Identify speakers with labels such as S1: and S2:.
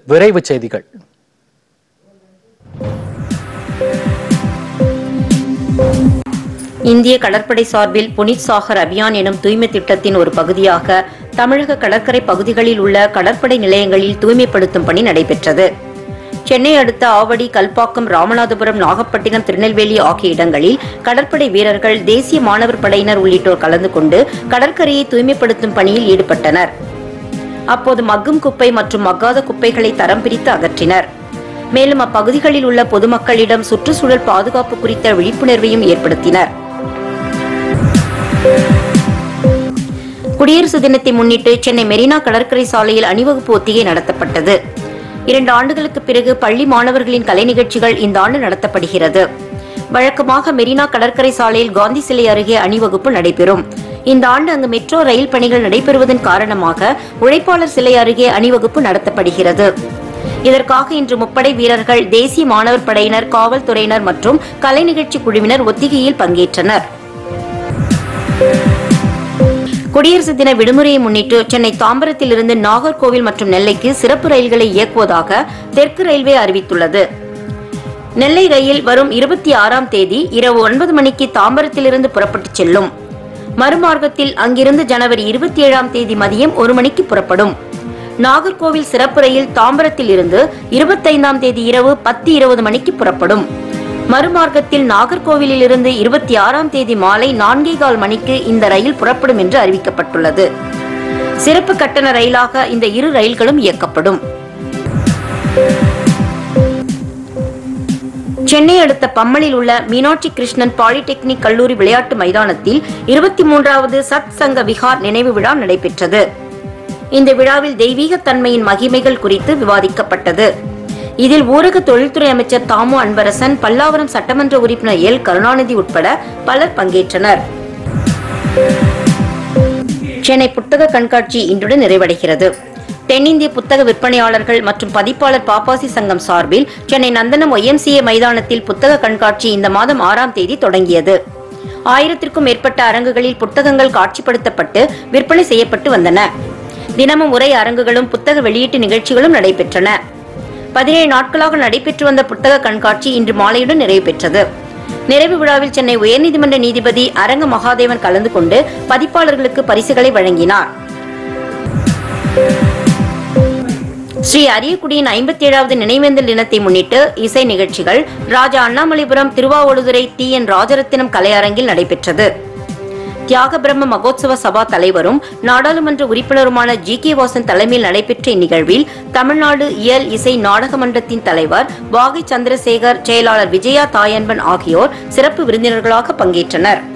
S1: விரைவுச் செய்திகள்
S2: இந்திய கடற்படை சார்பில் புனித் சாகர் அபியான் எனும் தூய்மை திட்டத்தின் ஒரு பகுதியாக தமிழக கடற்கரை பகுதிகளில் உள்ள கடற்படை நிலையங்களில் தூய்மைப்படுத்தும் பணி நடைபெற்றது சென்னை அடுத்த ஆவடி கல்பாக்கம் ராமநாதபுரம் நாகப்பட்டினம் திருநெல்வேலி ஆகிய இடங்களில் கடற்படை வீரர்கள் தேசிய மாணவர் படையினர் உள்ளிட்டோர் கலந்து கொண்டு கடற்கரையை தூய்மைப்படுத்தும் பணியில் ஈடுபட்டனர் அப்போது மக்கும் குப்பை மற்றும் மக்காத குப்பைகளை தரம் பிரித்து அகற்றினர் மேலும் அப்பகுதிகளில் உள்ள பொதுமக்களிடம் சுற்றுச்சூழல் பாதுகாப்பு குறித்த விழிப்புணர்வையும் ஏற்படுத்தினர் குடியரசு தினத்தை முன்னிட்டு சென்னை மெரினா கடற்கரை சாலையில் அணிவகுப்பு ஒத்திகை நடத்தப்பட்டது இரண்டு ஆண்டுகளுக்கு பிறகு பள்ளி மாணவர்களின் கலை நிகழ்ச்சிகள் இந்த ஆண்டு நடத்தப்படுகிறது வழக்கமாக மெரினா கடற்கரை சாலையில் காந்தி சிலை அருகே அணிவகுப்பு நடைபெறும் இந்த ஆண்டு அங்கு மெட்ரோ ரயில் பணிகள் நடைபெறுவதன் காரணமாக உழைப்பாளர் சிலை அருகே அணிவகுப்பு நடத்தப்படுகிறது இதற்காக இன்று முப்படை வீரர்கள் தேசிய மாணவர் படையினர் காவல்துறையினர் மற்றும் கலை நிகழ்ச்சி குழுவினர் ஒத்திகையில் பங்கேற்றனர் குடியரசு தின விடுமுறையை முன்னிட்டு சென்னை தாம்பரத்தில் இருந்து நாகர்கோவில் மற்றும் நெல்லைக்கு சிறப்பு ரயில்களை இயக்குவதாக தெற்கு ரயில்வே அறிவித்துள்ளது நெல்லை ரயில் வரும் இருபத்தி ஆறாம் தேதி இரவு ஒன்பது மணிக்கு தாம்பரத்திலிருந்து புறப்பட்டுச் செல்லும் மறுமார்க்கத்தில் அங்கிருந்து ஜனவரி இருபத்தி ஏழாம் தேதி மதியம் ஒரு மணிக்கு புறப்படும் நாகர்கோவில் சிறப்பு ரயில் தாம்பரத்தில் இருந்து இருபத்தைந்தாம் தேதி இரவு பத்து இருபது மணிக்கு புறப்படும் மறுமார்க்கத்தில் நாகர்கோவிலில் இருந்து இருபத்தி ஆறாம் தேதி மாலை நான்கே கால் மணிக்கு இந்த ரயில் புறப்படும் என்று அறிவிக்கப்பட்டுள்ளது சிறப்பு கட்டண ரயிலாக இந்த இரு ரயில்களும் இயக்கப்படும் சென்னை அடுத்த பம்மலில் உள்ள மீனாட்சி கிருஷ்ணன் பாலிடெக்னிக் கல்லூரி விளையாட்டு மைதானத்தில் இருபத்தி மூன்றாவது சத் சங்க விஹார் நினைவு விழா நடைபெற்றது இந்த விழாவில் தெய்வீக தன்மையின் மகிமைகள் குறித்து விவாதிக்கப்பட்டது இதில் ஊரக தொழில்துறை அமைச்சர் தாமு அன்பரசன் பல்லாவரம் சட்டமன்ற உறுப்பினர் எல் கருணாநிதி உட்பட பலர் பங்கேற்றனர் சென்னை புத்தக கண்காட்சி இன்றுடன் நிறைவடைகிறது தென்னிந்திய புத்தக விற்பனையாளர்கள் மற்றும் பதிப்பாளர் பாப்பாசி சங்கம் சார்பில் சென்னை நந்தனம் ஒய்எம்சிஏ மைதானத்தில் புத்தக கண்காட்சி இந்த மாதம் ஆறாம் தேதி தொடங்கியது ஆயிரத்திற்கும் மேற்பட்ட அரங்குகளில் புத்தகங்கள் காட்சிப்படுத்தப்பட்டு விற்பனை செய்யப்பட்டு வந்தன தினமும் உரை அரங்குகளும் புத்தக வெளியீட்டு நிகழ்ச்சிகளும் நடைபெற்றன பதினேழு நாட்களாக நடைபெற்று வந்த புத்தக கண்காட்சி இன்று மாலையுடன் நிறைவு பெற்றது நிறைவு விழாவில் சென்னை உயர்நீதிமன்ற நீதிபதி அரங்க மகாதேவன் கலந்து கொண்டு பதிப்பாளர்களுக்கு பரிசுகளை வழங்கினார் ஸ்ரீ அரியக்குடியின் ஐம்பத்தி ஏழாவது நினைவேந்தல் தினத்தை முன்னிட்டு இசை நிகழ்ச்சிகள் ராஜா அண்ணாமலைபுரம் திருவாவடுதுறை டி என் ராஜரத்தினம் கலையரங்கில் நடைபெற்றது தியாக பிரம்ம மகோத்சவ சபா தலைவரும் நாடாளுமன்ற உறுப்பினருமான ஜி கே வாசன் தலைமையில் நடைபெற்ற இந்நிகழ்வில் தமிழ்நாடு இயல் இசை நாடக மன்றத்தின் தலைவர் வாகை சந்திரசேகர் செயலாளர் விஜயா தாயன்பன் ஆகியோர் சிறப்பு விருந்தினர்களாக பங்கேற்றனர்